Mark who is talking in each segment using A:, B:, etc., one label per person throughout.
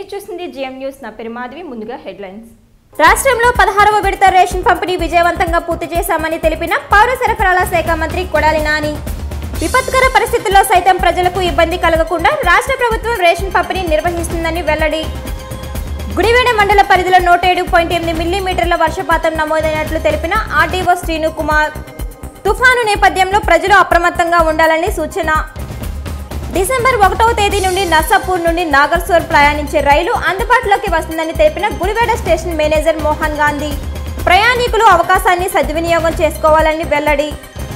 A: మీరు చూస్తుంది GM news నా పేరు మాధవి ముందుగా హెడ్లైన్స్
B: రాష్ట్రంలో పదహారవ విడత రేషన్ పంపిణీ విజయవంతంగా పూర్తి చేశామని తెలిపిన పౌర సరఫరాల శాఖ మంత్రి కొడాలి నాని విపత్కర పరిస్థితుల్లో సైతం ప్రజలకు ఇబ్బంది కలగకుండా రాష్ట్ర ప్రభుత్వం రేషన్ పంపిణీ నిర్వహిస్తుందని వెల్లడి గుడివేడ మండల పరిధిలో నూట ఏడు పాయింట్ ఎనిమిది మిల్లీమీటర్ల వర్షపాతం నమోదైనట్లు తెలిపిన ఆర్డీఓ శ్రీను కుమార్ తుఫాను నేపథ్యంలో ప్రజలు అప్రమత్తంగా ఉండాలని సూచన డిసెంబర్ ఒకటవ తేదీ నుండి నర్సాపూర్ నుండి నాగర్సోర్ ప్రయాణించే రైలు అందుబాటులోకి వస్తుందని తెలిపిన గుడివేడ స్టేషన్ మేనేజర్ మోహన్ గాంధీ ప్రయాణికులు అవకాశాన్ని సద్వినియోగం చేసుకోవాలని వెల్లడి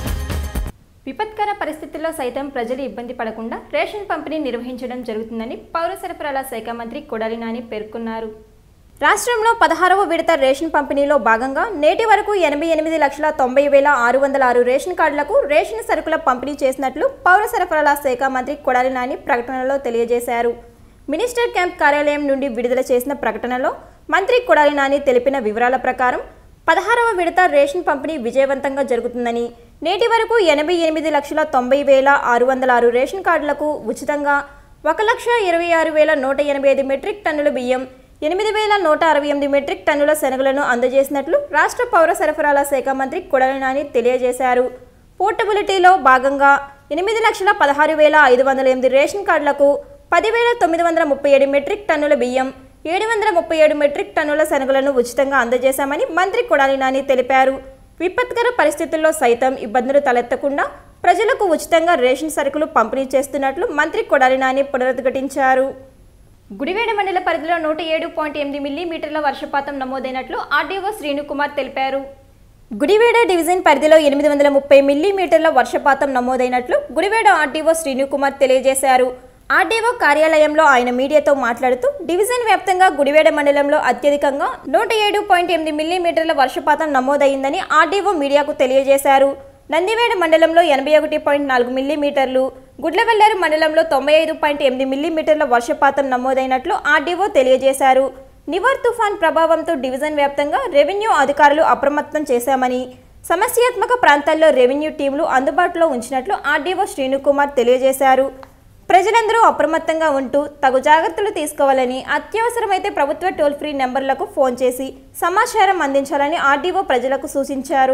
A: విపత్కర పరిస్థితుల్లో సైతం ప్రజలు ఇబ్బంది పడకుండా రేషన్ పంపిణీ నిర్వహించడం జరుగుతుందని పౌర సరఫరాల శాఖ మంత్రి కొడాలి నాని పేర్కొన్నారు
B: రాష్ట్రంలో పదహారవ విడత రేషన్ పంపిణీలో భాగంగా నేటి వరకు ఎనభై ఎనిమిది లక్షల తొంభై వేల ఆరు వందల ఆరు రేషన్ కార్డులకు రేషన్ సరుకుల పంపిణీ చేసినట్లు పౌర సరఫరాల శాఖ మంత్రి కొడాలి నాని ప్రకటనలో తెలియజేశారు మినిస్టర్ క్యాంప్ కార్యాలయం నుండి విడుదల చేసిన ప్రకటనలో మంత్రి కొడాలి నాని తెలిపిన వివరాల ప్రకారం పదహారవ విడత రేషన్ పంపిణీ విజయవంతంగా జరుగుతుందని నేటి వరకు ఎనభై ఎనిమిది లక్షల తొంభై వేల ఆరు వందల ఆరు రేషన్ కార్డులకు ఉచితంగా ఒక లక్ష ఇరవై ఆరు వేల నూట ఎనభై ఐదు మెట్రిక్ టన్నుల బియ్యం ఎనిమిది వేల నూట అరవై ఎనిమిది మెట్రిక్ టన్నుల శనగలను అందజేసినట్లు రాష్ట్ర పౌర సరఫరాల శాఖ మంత్రి కొడాలి నాని తెలియజేశారు పోర్టబిలిటీలో భాగంగా ఎనిమిది లక్షల పదహారు వేల ఐదు వందల ఎనిమిది రేషన్ కార్డులకు పదివేల తొమ్మిది వందల ముప్పై ఏడు మెట్రిక్ టన్నుల బియ్యం ఏడు వందల ముప్పై ఏడు మెట్రిక్ టన్నుల శనగలను ఉచితంగా అందజేశామని మంత్రి కొడాలి నాని తెలిపారు విపత్కర పరిస్థితుల్లో సైతం ఇబ్బందులు తలెత్తకుండా ప్రజలకు ఉచితంగా రేషన్ సరుకులు పంపిణీ చేస్తున్నట్లు మంత్రి కొడాలి నాని పునరుద్ఘాటించారు
A: గుడివేడ మండల పరిధిలో నూట ఏడు పాయింట్ ఎనిమిది మిల్లీమీటర్ల వర్షపాతం నమోదైనట్లు ఆర్డీఓ శ్రీను కుమార్ తెలిపారు
B: గుడివేడ డివిజన్ పరిధిలో ఎనిమిది వందల ముప్పై మిల్లీమీటర్ల వర్షపాతం నమోదైనట్లు గుడివేడ ఆర్డీఓ శ్రీనుకుమార్ తెలియజేశారు ఆర్డీఓ కార్యాలయంలో ఆయన మీడియాతో మాట్లాడుతూ డివిజన్ వ్యాప్తంగా గుడివేడ మండలంలో అత్యధికంగా నూట ఏడు పాయింట్ ఎనిమిది మిల్లీమీటర్ల వర్షపాతం నమోదైందని ఆర్డీఓ మీడియాకు తెలియజేశారు నందివేడ మండలంలో ఎనభై ఒకటి పాయింట్ నాలుగు మిల్లీమీటర్లు గుడ్లవెల్లారు మండలంలో తొంభై ఐదు పాయింట్ ఎనిమిది మిల్లీమీటర్ల వర్షపాతం నమోదైనట్లు ఆర్డీఓ తెలియజేశారు నివర్ తుఫాన్ ప్రభావంతో డివిజన్ వ్యాప్తంగా రెవెన్యూ అధికారులు అప్రమత్తం చేశామని సమస్యాత్మక ప్రాంతాల్లో రెవెన్యూ టీంలు అందుబాటులో ఉంచినట్లు ఆర్డీఓ శ్రీనుకుమార్ తెలియజేశారు ప్రజలందరూ అప్రమత్తంగా ఉంటూ తగు జాగ్రత్తలు తీసుకోవాలని అత్యవసరమైతే ప్రభుత్వ టోల్ ఫ్రీ నెంబర్లకు ఫోన్ చేసి సమాచారం అందించాలని ఆర్డీఓ ప్రజలకు సూచించారు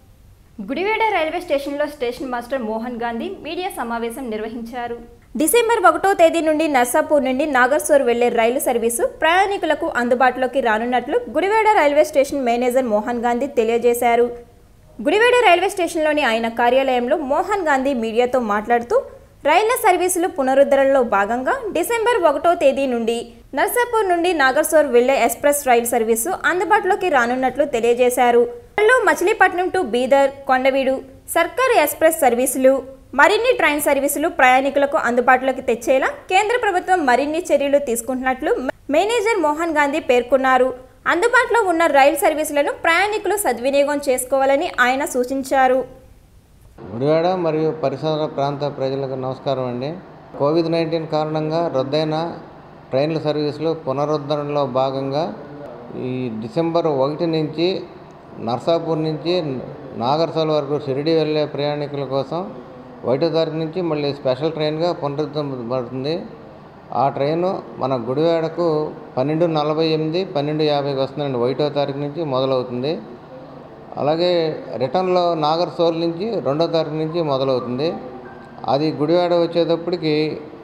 A: గుడివేడ రైల్వే స్టేషన్లో station master Mohan Gandhi media సమావేశం నిర్వహించారు
B: డిసెంబర్ ఒకటో తేదీ నుండి నర్సాపూర్ నుండి నాగర్సోర్ వెళ్లే రైలు సర్వీసు ప్రయాణికులకు అందుబాటులోకి రానున్నట్లు Gudivada railway station manager Mohan Gandhi తెలియజేశారు గుడివేడ రైల్వే స్టేషన్లోని ఆయన కార్యాలయంలో మోహన్ గాంధీ మీడియాతో మాట్లాడుతూ రైళ్ల సర్వీసులు పునరుద్ధరణలో భాగంగా డిసెంబర్ ఒకటో తేదీ నుండి నర్సాపూర్ నుండి నాగర్సోర్ వెళ్లే ఎక్స్ప్రెస్ రైలు సర్వీసు అందుబాటులోకి రానున్నట్లు తెలియజేశారు రైల్లో మచిలీపట్నం టు బీదర్ కొండవీడు సర్కారు ఎక్స్ప్రెస్ సర్వీసులు మరిన్ని ట్రైన్ సర్వీసులు ప్రయాణికులకు అందుబాటులోకి తెచ్చేలా కేంద్ర ప్రభుత్వం మరిన్ని చర్యలు తీసుకుంటున్నట్లు మేనేజర్ మోహన్ గాంధీ పేర్కొన్నారు అందుబాటులో ఉన్న రైలు సర్వీసులను ప్రయాణికులు సద్వినియోగం చేసుకోవాలని ఆయన సూచించారు
C: గుడివాడ మరియు పరిసర ప్రాంత ప్రజలకు నమస్కారం అండి కోవిడ్ నైన్టీన్ కారణంగా రద్దయిన ట్రైన్ల సర్వీసులు పునరుద్ధరణలో భాగంగా ఈ డిసెంబర్ ఒకటి నుంచి నర్సాపూర్ నుంచి నాగర్సోల్ వరకు షిరిడి వెళ్ళే ప్రయాణికుల కోసం ఒకటో తారీఖు నుంచి మళ్ళీ స్పెషల్ ట్రైన్గా పునరుద్ధరించబడుతుంది ఆ ట్రైను మన గుడివాడకు పన్నెండు నలభై ఎనిమిది పన్నెండు యాభైకి వస్తుందండి ఒకటో తారీఖు నుంచి మొదలవుతుంది అలాగే రిటర్న్లో నాగర్సోల్ నుంచి రెండో తారీఖు నుంచి మొదలవుతుంది అది గుడివాడ వచ్చేటప్పటికి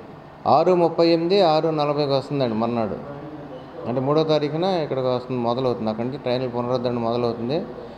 C: ఆరు ముప్పై ఎనిమిది ఆరు నలభైకి వస్తుందండి మర్నాడు అంటే మూడో తారీఖున ఇక్కడికి వస్తుంది మొదలవుతుంది అక్కడి నుంచి ట్రైన్ల పునరుద్ధరణ మొదలవుతుంది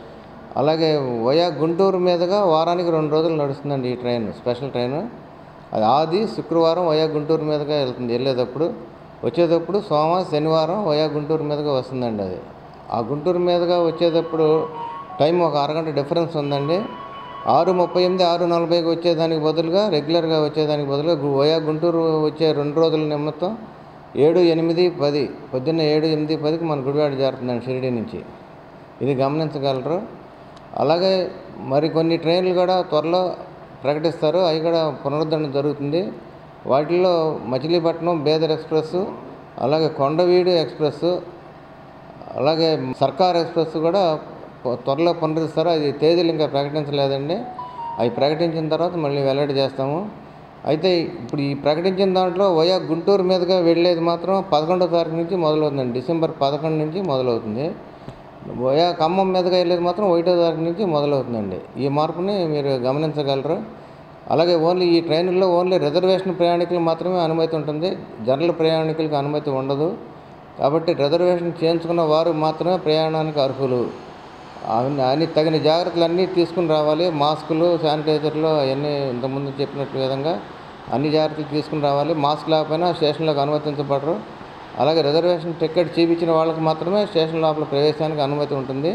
C: అలాగే వయా గుంటూరు మీదుగా వారానికి రెండు రోజులు నడుస్తుందండి ఈ ట్రైన్ స్పెషల్ ట్రైన్ అది ఆది శుక్రవారం వయా గుంటూరు మీదుగా వెళ్తుంది వెళ్ళేటప్పుడు వచ్చేటప్పుడు సోమ శనివారం వయా గుంటూరు మీదుగా వస్తుందండి అది ఆ గుంటూరు మీదుగా వచ్చేటప్పుడు టైం ఒక అరగంట డిఫరెన్స్ ఉందండి ఆరు ముప్పై ఎనిమిది ఆరు నలభైకి వచ్చేదానికి బదులుగా రెగ్యులర్గా వచ్చేదానికి బదులుగా గు- వయా గుంటూరు వచ్చే రెండు రోజుల నిమిత్తం ఏడు ఎనిమిది పది పొద్దున్న ఏడు ఎనిమిది పదికి మన గుడివాడ చేరుతుందండి షిరిడి నుంచి ఇది గమనించగలరు అలాగే మరికొన్ని ట్రైన్లు కూడా త్వరలో ప్రకటిస్తారు అవి కూడా పునరుద్ధరణ జరుగుతుంది వాటిల్లో మచిలీపట్నం బేదర్ ఎక్స్ప్రెస్ అలాగే కొండవీడు ఎక్స్ప్రెస్ అలాగే సర్కార్ ఎక్స్ప్రెస్ కూడా త్వ- త్వరలో పునరుద్ధరిస్తారు అది తేదీలు ఇంకా ప్రకటించలేదండి అవి ప్రకటించిన తర్వాత మళ్ళీ వెల్లడి చేస్తాము అయితే ఇప్పుడు ఈ ప్రకటించిన దాంట్లో వయా గుంటూరు మీదుగా వెళ్ళేది మాత్రం పదకొండో తారీఖు నుంచి మొదలవుతుందండి డిసెంబర్ పదకొండు నుంచి మొదలవుతుంది వయా ఖమ్మం మీదుగా వెళ్ళేది మాత్రం ఒకటో తారీఖు నుంచి మొదలవుతుందండి ఈ మార్పుని మీరు గమనించగలరు అలాగే ఓన్లీ ఈ ట్రైన్లో ఓన్లీ రిజర్వేషన్ ప్రయాణికులు మాత్రమే అనుమతి ఉంటుంది జనరల్ ప్రయాణికులకు అనుమతి ఉండదు కాబట్టి రిజర్వేషన్ చేయించుకున్న వారు మాత్రమే ప్రయాణానికి అర్హులు అవన్నీ అన్ని తగిన జాగ్రత్తలు అన్నీ తీసుకుని రావాలి మాస్కులు శానిటైజర్లు అవన్నీ ఇంతకుముందు చెప్పినట్టు విధంగా అన్ని జాగ్రత్తలు తీసుకుని రావాలి మాస్క్ లేకపోయినా స్టేషన్లోకి అనుమతించబడరు అలాగే రిజర్వేషన్ టికెట్ చూపించిన వాళ్ళకి మాత్రమే స్టేషన్ లోపల ప్రవేశానికి అనుమతి ఉంటుంది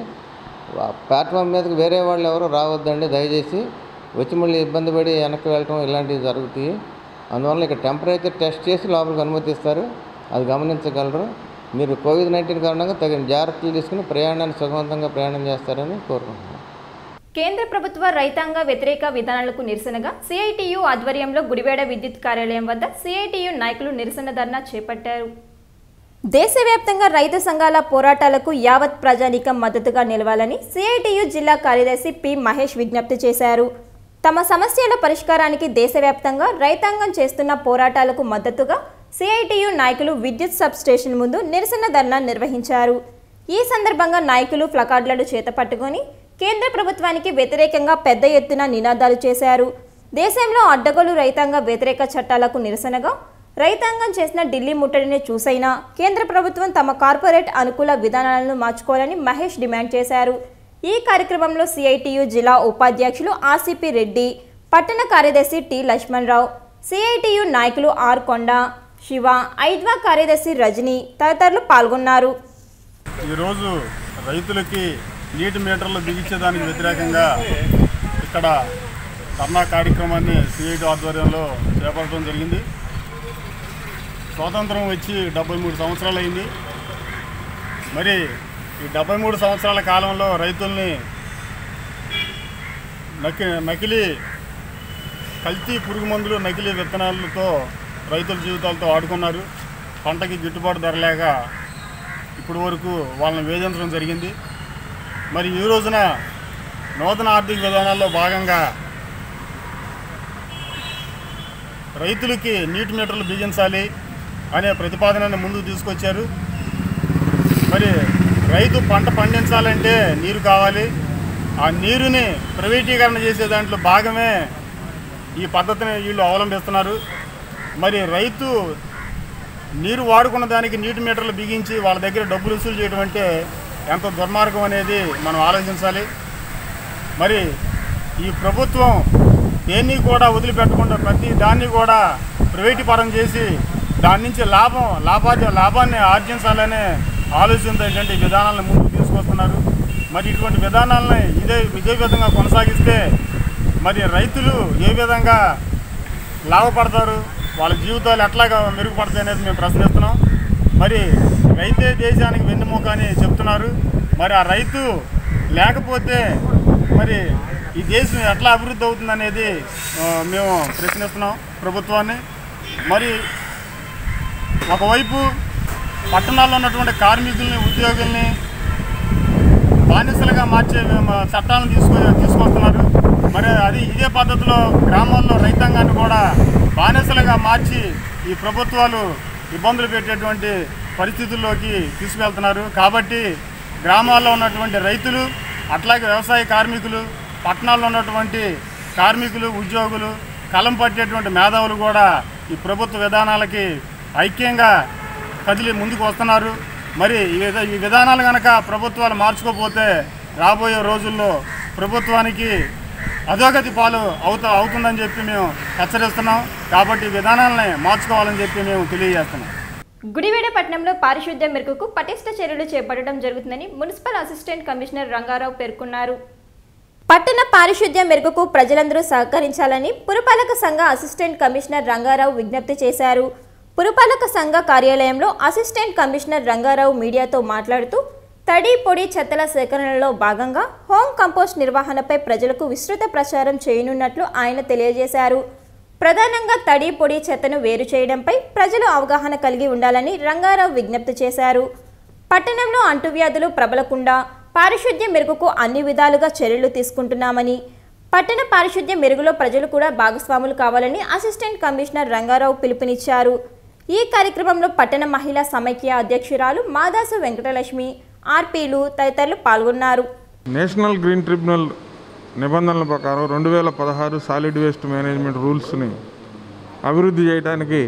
C: ఆ ప్లాట్ఫామ్ మీదకి వేరే వాళ్ళు ఎవరు రావద్దండి దయచేసి వచ్చి మళ్ళీ ఇబ్బంది పడి వెనక్కి వెళ్ళటం ఇలాంటివి జరుగుతాయి అందువల్ల ఇక్కడ టెంపరేచర్ టెస్ట్ చేసి లోపలికి అనుమతిస్తారు అది గమనించగలరు మీరు కోవిడ్ నైన్టీన్ కారణంగా తగిన జాగ్రత్తలు తీసుకుని ప్రయాణాన్ని సుఖవంతంగా ప్రయాణం చేస్తారని కోరుకుంటున్నాను
A: కేంద్ర ప్రభుత్వ రైతాంగ వ్యతిరేక విధానాలకు నిరసనగా సిఐటియు ఆధ్వర్యంలో గుడివేడ విద్యుత్ కార్యాలయం వద్ద సిఐటియు నాయకులు నిరసన ధర్నా చేపట్టారు
B: దేశవ్యాప్తంగా రైతు సంఘాల పోరాటాలకు యావత్ ప్రజానీకం మద్దతుగా నిలవాలని సిఐటియు జిల్లా కార్యదర్శి పి మహేష్ విజ్ఞప్తి చేశారు తమ సమస్యల పరిష్కారానికి దేశవ్యాప్తంగా రైతాంగం చేస్తున్న పోరాటాలకు మద్దతుగా సిఐటియు నాయకులు విద్యుత్ సబ్ స్టేషన్ ముందు నిరసన ధర్నా నిర్వహించారు ఈ సందర్భంగా నాయకులు ప్లకార్డులను చేతపట్టుకొని కేంద్ర ప్రభుత్వానికి వ్యతిరేకంగా పెద్ద ఎత్తున నినాదాలు చేశారు దేశంలో అడ్డగోలు రైతాంగ వ్యతిరేక చట్టాలకు నిరసనగా రైతాంగం చేసిన ఢిల్లీ ముట్టడిని చూసైనా కేంద్ర ప్రభుత్వం తమ కార్పొరేట్ అనుకూల విధానాలను మార్చుకోవాలని మహేష్ డిమాండ్ చేశారు ఈ కార్యక్రమంలో సిఐటియు జిల్లా ఉపాధ్యక్షులు ఆసిపి రెడ్డి పట్టణ కార్యదర్శి టి లక్ష్మణరావు సిఐటియు నాయకులు ఆర్ కొండ శివ ఐద్వా కార్యదర్శి రజని తదితరులు పాల్గొన్నారు
D: ఈరోజు రైతులకి నీటి మీటర్లు బిగించేదానికి వ్యతిరేకంగా ఇక్కడ ధర్నా కార్యక్రమాన్ని సిఐటి ఆధ్వర్యంలో చేపట్టడం జరిగింది స్వాతంత్రం వచ్చి డెబ్బై మూడు సంవత్సరాలు అయింది మరి ఈ డెబ్బై మూడు సంవత్సరాల కాలంలో రైతుల్ని నకి నకిలీ కల్తీ పురుగు మందులు నకిలీ విత్తనాలతో రైతుల జీవితాలతో ఆడుకున్నారు పంటకి గిట్టుబాటు ధర లేక ఇప్పటి వరకు వాళ్ళని వేధించడం జరిగింది మరి ఈ రోజున నూతన ఆర్థిక విధానాల్లో భాగంగా రైతులకి నీటి మీటర్లు బిగించాలి అనే ప్రతిపాదనని ముందుకు తీసుకొచ్చారు మరి రైతు పంట పండించాలంటే నీరు కావాలి ఆ నీరుని ప్రైవేటీకరణ చేసే దాంట్లో భాగమే ఈ పద్ధతిని వీళ్ళు అవలంబిస్తున్నారు మరి రైతు నీరు వాడుకున్న దానికి నీటి మీటర్లు బిగించి వాళ్ళ దగ్గర డబ్బులు వసూలు చేయడం అంటే ఎంత దుర్మార్గం అనేది మనం ఆలోచించాలి మరి ఈ ప్రభుత్వం దేన్ని కూడా వదిలిపెట్టకుండా ప్రతి దాన్ని కూడా ప్రైవేటీకరణ చేసి దాని నుంచి లాభం లాభార్జ లాభాన్ని ఆర్జించాలనే ఆలోచనతో ఏంటంటే ఈ విధానాలను ముందుకు తీసుకొస్తున్నారు మరి ఇటువంటి విధానాలని ఇదే ఇదే విధంగా కొనసాగిస్తే మరి రైతులు ఏ విధంగా లాభపడతారు వాళ్ళ జీవితాలు ఎట్లాగా మెరుగుపడతాయి అనేది మేము ప్రశ్నిస్తున్నాం మరి రైతే దేశానికి వెన్నెముక అని చెప్తున్నారు మరి ఆ రైతు లేకపోతే మరి ఈ దేశం ఎట్లా అభివృద్ధి అవుతుంది అనేది ఆ, మేము ప్రశ్నిస్తున్నాం ప్రభుత్వాన్ని మరి ఒకవైపు పట్టణాల్లో ఉన్నటువంటి కార్మికుల్ని ఉద్యోగుల్ని బానిసలుగా మార్చే మ- చట్టాలను తీసుకు తీసుకొస్తున్నారు మరి అది ఇదే పద్ధతిలో గ్రామాల్లో రైతాంగాన్ని కూడా బానిసలుగా మార్చి ఈ ప్రభుత్వాలు ఇబ్బందులు పెట్టేటువంటి పరిస్థితుల్లోకి తీసుకువెళ్తున్నారు కాబట్టి గ్రామాల్లో ఉన్నటువంటి రైతులు అట్లాగే వ్యవసాయ కార్మికులు పట్టణాల్లో ఉన్నటువంటి కార్మికులు ఉద్యోగులు కలం పట్టేటువంటి మేధావులు కూడా ఈ ప్రభుత్వ విధానాలకి ఐక్యంగా కదిలి ముందుకు వస్తున్నారు మరి ఈ విధ ఈ విధానాలు కనుక ప్రభుత్వాలు మార్చుకోకపోతే రాబోయే రోజుల్లో ప్రభుత్వానికి అధోగతి పాలు అవుతా అవుతుందని చెప్పి మేము హెచ్చరిస్తున్నాం కాబట్టి ఈ విధానాలని మార్చుకోవాలని చెప్పి మేము తెలియజేస్తున్నాం
A: గుడివేడ పట్టణంలో పారిశుద్ధ్య మెరుగుకు పటిష్ట చర్యలు చేపట్టడం జరుగుతుందని మున్సిపల్ అసిస్టెంట్ కమిషనర్ రంగారావు పేర్కొన్నారు
B: పట్టణ పారిశుద్ధ్య మెరుగుకు ప్రజలందరూ సహకరించాలని పురపాలక సంఘ అసిస్టెంట్ కమిషనర్ రంగారావు విజ్ఞప్తి చేశారు పురపాలక సంఘ కార్యాలయంలో అసిస్టెంట్ కమిషనర్ రంగారావు మీడియాతో మాట్లాడుతూ తడి పొడి చెత్తల సేకరణలో భాగంగా హోమ్ కంపోస్ట్ నిర్వహణపై ప్రజలకు విస్తృత ప్రచారం చేయనున్నట్లు ఆయన తెలియజేశారు ప్రధానంగా తడి పొడి చెత్తను వేరు చేయడంపై ప్రజలు అవగాహన కలిగి ఉండాలని రంగారావు విజ్ఞప్తి చేశారు పట్టణంలో అంటువ్యాధులు ప్రబలకుండా పారిశుద్ధ్య మెరుగుకు అన్ని విధాలుగా చర్యలు తీసుకుంటున్నామని పట్టణ పారిశుద్ధ్య మెరుగులో ప్రజలు కూడా భాగస్వాములు కావాలని అసిస్టెంట్ కమిషనర్ రంగారావు పిలుపునిచ్చారు ఈ కార్యక్రమంలో పట్టణ మహిళా సమైక్య అధ్యక్షురాలు మాదాసు వెంకటలక్ష్మి ఆర్పీలు తదితరులు పాల్గొన్నారు
E: నేషనల్ గ్రీన్ ట్రిబ్యునల్ నిబంధనల ప్రకారం రెండు వేల పదహారు సాలిడ్ వేస్ట్ మేనేజ్మెంట్ రూల్స్ని అభివృద్ధి చేయడానికి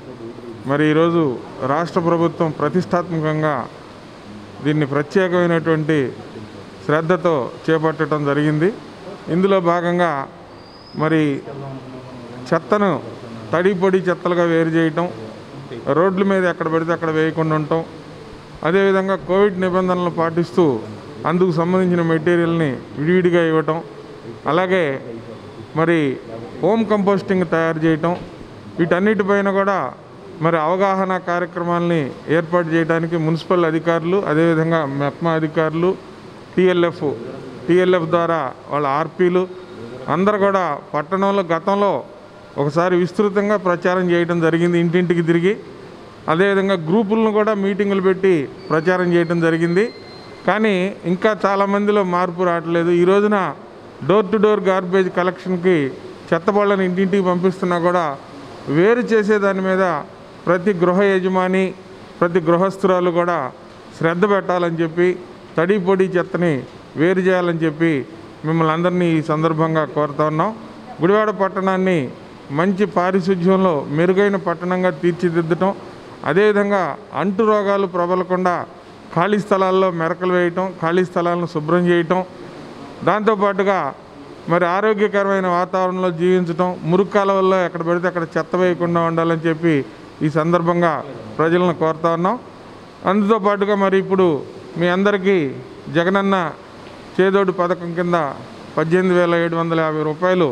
E: మరి ఈరోజు రాష్ట్ర ప్రభుత్వం ప్రతిష్టాత్మకంగా దీన్ని ప్రత్యేకమైనటువంటి శ్రద్ధతో చేపట్టడం జరిగింది ఇందులో భాగంగా మరి చెత్తను తడి పొడి చెత్తలుగా వేరు చేయటం రోడ్ల మీద ఎక్కడ పడితే అక్కడ వేయకుండా ఉండటం అదేవిధంగా కోవిడ్ నిబంధనలు పాటిస్తూ అందుకు సంబంధించిన మెటీరియల్ని విడివిడిగా ఇవ్వటం అలాగే మరి హోమ్ కంపోస్టింగ్ తయారు చేయటం వీటన్నిటిపైన కూడా మరి అవగాహన కార్యక్రమాల్ని ఏర్పాటు చేయడానికి మున్సిపల్ అధికారులు అదేవిధంగా మెప్మా అధికారులు టీఎల్ఎఫ్ టీఎల్ఎఫ్ ద్వారా వాళ్ళ ఆర్పీలు అందరు కూడా పట్టణంలో గతంలో ఒకసారి విస్తృతంగా ప్రచారం చేయడం జరిగింది ఇంటింటికి తిరిగి అదేవిధంగా గ్రూపులను కూడా మీటింగులు పెట్టి ప్రచారం చేయడం జరిగింది కానీ ఇంకా చాలామందిలో మార్పు రావట్లేదు ఈ రోజున డోర్ టు డోర్ గార్బేజ్ కలెక్షన్కి చెత్తబళ్ళని ఇంటింటికి పంపిస్తున్నా కూడా వేరు చేసే దాని మీద ప్రతి గృహ యజమాని ప్రతి గృహస్థురాలు కూడా శ్రద్ధ పెట్టాలని చెప్పి తడి పొడి చెత్తని వేరు చేయాలని చెప్పి మిమ్మల్ని అందరినీ ఈ సందర్భంగా కోరుతా ఉన్నాం గుడివాడ పట్టణాన్ని మంచి పారిశుధ్యంలో మెరుగైన పట్టణంగా తీర్చిదిద్దటం అదేవిధంగా అంటు రోగాలు ప్రబలకుండా ఖాళీ స్థలాల్లో మెరకలు వేయటం ఖాళీ స్థలాలను శుభ్రం చేయటం దాంతోపాటుగా మరి ఆరోగ్యకరమైన వాతావరణంలో జీవించటం మురుగు కాలువల్లో ఎక్కడ పడితే అక్కడ చెత్త వేయకుండా ఉండాలని చెప్పి ఈ సందర్భంగా ప్రజలను కోరుతా ఉన్నాం అందుతో పాటుగా మరి ఇప్పుడు మీ అందరికీ జగనన్న చేదోడు పథకం కింద పద్దెనిమిది వేల ఏడు వందల యాభై రూపాయలు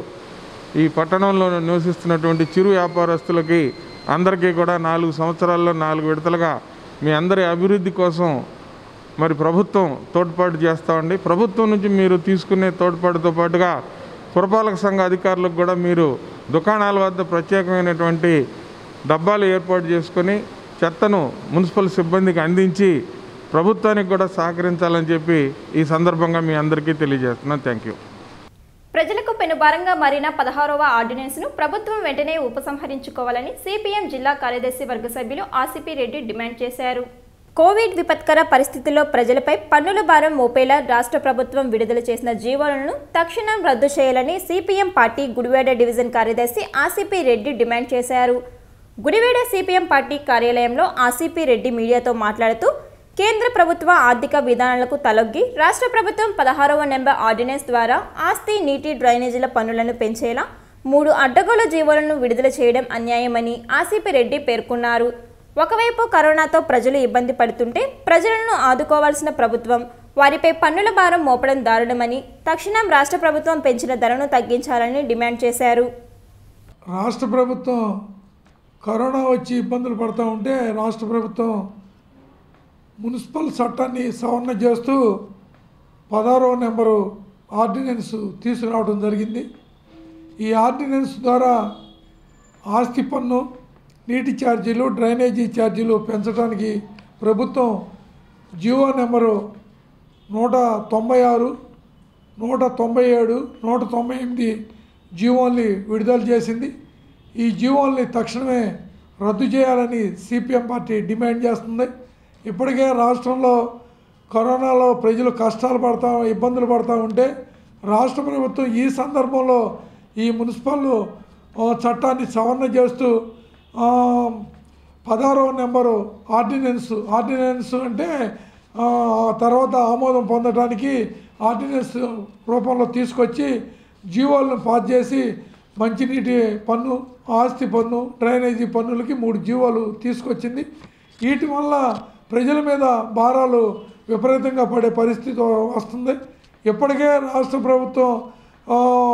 E: ఈ పట్టణంలో నివసిస్తున్నటువంటి చిరు వ్యాపారస్తులకి అందరికీ కూడా నాలుగు సంవత్సరాల్లో నాలుగు విడతలుగా మీ అందరి అభివృద్ధి కోసం మరి ప్రభుత్వం తోడ్పాటు చేస్తామండి ప్రభుత్వం నుంచి మీరు తీసుకునే తోడ్పాటుతో పాటుగా పురపాలక సంఘ అధికారులకు కూడా మీరు దుకాణాల వద్ద ప్రత్యేకమైనటువంటి డబ్బాలు ఏర్పాటు చేసుకొని చెత్తను మున్సిపల్ సిబ్బందికి అందించి ప్రభుత్వానికి కూడా సహకరించాలని చెప్పి ఈ సందర్భంగా మీ అందరికీ తెలియజేస్తున్నాను థ్యాంక్ యూ
A: ప్రజలకు పెనుభారంగా మారిన పదహారవ ఆర్డినెన్స్ను ప్రభుత్వం వెంటనే ఉపసంహరించుకోవాలని సిపిఎం జిల్లా కార్యదర్శి వర్గ సభ్యులు ఆసిపి రెడ్డి డిమాండ్ చేశారు
B: కోవిడ్ విపత్కర పరిస్థితుల్లో ప్రజలపై పన్నుల భారం మోపేలా రాష్ట్ర ప్రభుత్వం విడుదల చేసిన జీవోలను తక్షణం రద్దు చేయాలని సిపిఎం పార్టీ గుడివాడ డివిజన్ కార్యదర్శి ఆసిపి రెడ్డి డిమాండ్ చేశారు గుడివాడ సిపిఎం పార్టీ కార్యాలయంలో ఆసిపి రెడ్డి మీడియాతో మాట్లాడుతూ కేంద్ర ప్రభుత్వ ఆర్థిక విధానాలకు తలొగ్గి రాష్ట్ర ప్రభుత్వం పదహారవ నెంబర్ ఆర్డినెన్స్ ద్వారా ఆస్తి నీటి డ్రైనేజీల పన్నులను పెంచేలా మూడు అడ్డగోలు జీవోలను విడుదల చేయడం అన్యాయమని ఆసిపి రెడ్డి పేర్కొన్నారు ఒకవైపు కరోనాతో ప్రజలు ఇబ్బంది పడుతుంటే ప్రజలను ఆదుకోవాల్సిన ప్రభుత్వం వారిపై పన్నుల భారం మోపడం దారుణమని తక్షణం రాష్ట్ర ప్రభుత్వం పెంచిన ధరను తగ్గించాలని డిమాండ్ చేశారు
F: రాష్ట్ర ప్రభుత్వం కరోనా వచ్చి ఇబ్బందులు పడుతూ ఉంటే రాష్ట్ర ప్రభుత్వం మున్సిపల్ చట్టాన్ని సవరణ చేస్తూ పదహారవ నెంబరు ఆర్డినెన్స్ తీసుకురావడం జరిగింది ఈ ఆర్డినెన్స్ ద్వారా ఆస్తి పన్ను నీటి ఛార్జీలు డ్రైనేజీ ఛార్జీలు పెంచడానికి ప్రభుత్వం జియో నెంబరు నూట తొంభై ఆరు నూట తొంభై ఏడు నూట తొంభై ఎనిమిది జీవోల్ని విడుదల చేసింది ఈ జీవోల్ని తక్షణమే రద్దు చేయాలని సిపిఎం పార్టీ డిమాండ్ చేస్తుంది ఇప్పటికే రాష్ట్రంలో కరోనాలో ప్రజలు కష్టాలు పడతా ఇబ్బందులు పడతా ఉంటే రాష్ట్ర ప్రభుత్వం ఈ సందర్భంలో ఈ మున్సిపల్ ఆ, చట్టాన్ని సవరణ చేస్తూ ఆ, పదహారవ నెంబరు ఆర్డినెన్స్ ఆర్డినెన్స్ అంటే ఆ, తర్వాత ఆమోదం పొందడానికి ఆర్డినెన్స్ రూపంలో తీసుకొచ్చి జీవోలను పాస్ చేసి మంచినీటి పన్ను ఆస్తి పన్ను డ్రైనేజీ పన్నులకి మూడు జీవోలు తీసుకొచ్చింది వీటి వల్ల ప్రజల మీద భారాలు విపరీతంగా పడే పరిస్థితి వస్తుంది ఇప్పటికే రాష్ట్ర ప్రభుత్వం ఆ,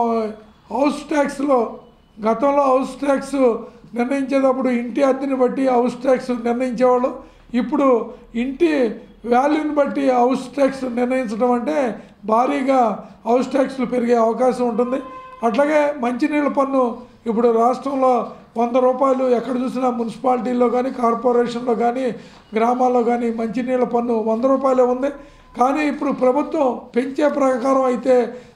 F: హౌస్ ట్యాక్స్లో గతంలో హౌస్ ట్యాక్స్ నిర్ణయించేటప్పుడు ఇంటి అద్దెని బట్టి హౌస్ ట్యాక్స్ నిర్ణయించేవాళ్ళు ఇప్పుడు ఇంటి వాల్యూని బట్టి హౌస్ ట్యాక్స్ నిర్ణయించడం అంటే భారీగా హౌస్ ట్యాక్స్లు పెరిగే అవకాశం ఉంటుంది అట్లాగే మంచినీళ్ళ పన్ను ఇప్పుడు రాష్ట్రంలో వంద రూపాయలు ఎక్కడ చూసినా మున్సిపాలిటీల్లో కానీ కార్పొరేషన్లో కానీ గ్రామాల్లో కానీ మంచినీళ్ళ పన్ను వంద రూపాయలే ఉంది కానీ ఇప్పుడు ప్రభుత్వం పెంచే ప్రకారం అయితే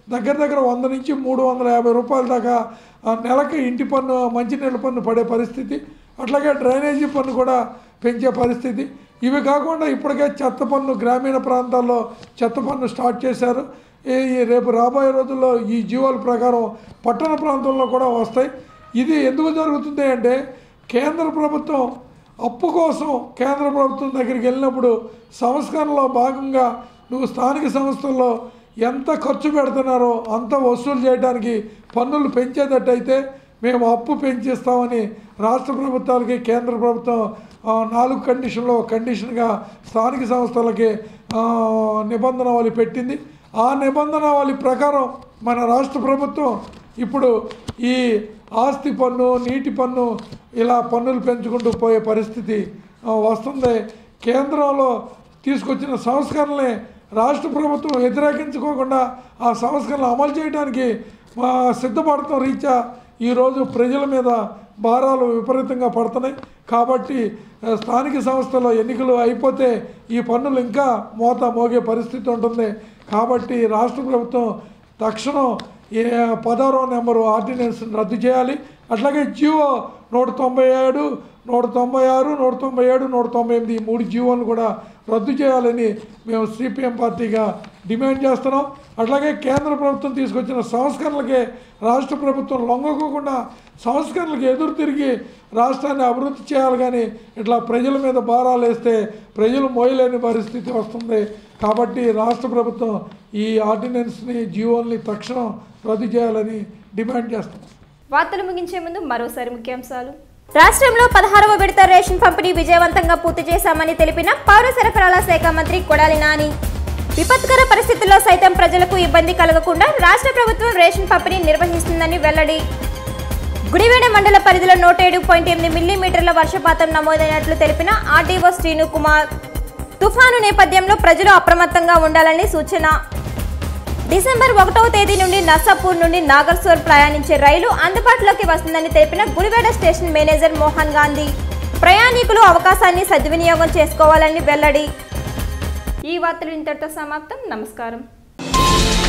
F: దగ్గర దగ్గర వంద నుంచి మూడు వందల యాభై రూపాయల దాకా ఆ, నెలకి ఇంటి పన్ను మంచినీళ్ళ పన్ను పడే పరిస్థితి అట్లాగే డ్రైనేజీ పన్ను కూడా పెంచే పరిస్థితి ఇవి కాకుండా ఇప్పటికే చెత్త పన్ను గ్రామీణ ప్రాంతాల్లో చెత్త పన్ను స్టార్ట్ చేశారు ఈ ఈ రేపు రాబోయే రోజుల్లో ఈ జీవోల ప్రకారం పట్టణ ప్రాంతంలో కూడా వస్తాయి ఇది ఎందుకు జరుగుతుంది అంటే కేంద్ర ప్రభుత్వం అప్పు కోసం కేంద్ర ప్రభుత్వం దగ్గరికి వెళ్ళినప్పుడు సంస్కరణలో భాగంగా నువ్వు స్థానిక సంస్థల్లో ఎంత ఖర్చు పెడుతున్నారో అంత వసూలు చేయడానికి పన్నులు పెంచేటట్టయితే మేము అప్పు పెంచిస్తామని రాష్ట్ర ప్రభుత్వాలకి కేంద్ర ప్రభుత్వం ఆ, నాలుగు కండిషన్లో ఒక కండిషన్గా స్థానిక సంస్థలకి ఆ, నిబంధనావళి పెట్టింది ఆ నిబంధనావళి ప్రకారం మన రాష్ట్ర ప్రభుత్వం ఇప్పుడు ఈ ఆస్తి పన్ను నీటి పన్ను ఇలా పన్నులు పెంచుకుంటూ పోయే పరిస్థితి ఆ, వస్తుంది కేంద్రంలో తీసుకొచ్చిన సంస్కరణలే రాష్ట్ర ప్రభుత్వం వ్యతిరేకించుకోకుండా ఆ సంస్కరణలు అమలు చేయడానికి ఆ, సిద్ధపడటం రీత్యా ఈరోజు ప్రజల మీద భారాలు విపరీతంగా పడుతున్నాయి కాబట్టి ఆ, స్థానిక సంస్థల ఎన్నికలు అయిపోతే ఈ పన్నులు ఇంకా మోత మోగే పరిస్థితి ఉంటుంది కాబట్టి రాష్ట్ర ప్రభుత్వం తక్షణం ఏ పదహారో నెంబరు ఆర్డినెన్స్ రద్దు చేయాలి అట్లాగే జియో నూట తొంభై ఏడు నూట తొంభై ఆరు నూట తొంభై ఏడు నూట తొంభై ఎనిమిది ఈ మూడు జీవోలను కూడా రద్దు చేయాలని మేము సిపిఎం పార్టీగా డిమాండ్ చేస్తున్నాం అట్లాగే కేంద్ర ప్రభుత్వం తీసుకొచ్చిన సంస్కరణలకే రాష్ట్ర ప్రభుత్వం లొంగకోకుండా సంస్కరణలకు ఎదురు తిరిగి రాష్ట్రాన్ని అభివృద్ధి చేయాలి కానీ ఇట్లా ప్రజల మీద భారాలు వేస్తే ప్రజలు మోయలేని పరిస్థితి వస్తుంది కాబట్టి రాష్ట్ర ప్రభుత్వం ఈ ఆర్డినెన్స్ని జీవోల్ని తక్షణం రద్దు చేయాలని డిమాండ్ చేస్తున్నాం
A: వార్తలు ముగించే ముందు మరోసారి ముఖ్యాంశాలు
B: రాష్ట్రంలో పదహారవ విడత రేషన్ పంపిణీ విజయవంతంగా పూర్తి చేశామని తెలిపిన పౌర సరఫరాల శాఖ మంత్రి కొడాలి నాని విపత్కర పరిస్థితుల్లో సైతం ప్రజలకు ఇబ్బంది కలగకుండా రాష్ట్ర ప్రభుత్వం రేషన్ పంపిణీ నిర్వహిస్తుందని వెల్లడి గుడివేడ మండల పరిధిలో నూట ఏడు పాయింట్ ఎనిమిది మిల్లీమీటర్ల వర్షపాతం నమోదైనట్లు తెలిపిన ఆర్డీఓ శ్రీను కుమార్ తుఫాను నేపథ్యంలో ప్రజలు అప్రమత్తంగా ఉండాలని సూచన డిసెంబర్ ఒకటవ తేదీ నుండి నర్సాపూర్ నుండి నాగర్సోర్ ప్రయాణించే రైలు అందుబాటులోకి వస్తుందని తెలిపిన గుడివేడ స్టేషన్ మేనేజర్ మోహన్ గాంధీ ప్రయాణికులు అవకాశాన్ని సద్వినియోగం చేసుకోవాలని వెల్లడి
A: ఈ వార్తలు ఇంతటితో సమాప్తం నమస్కారం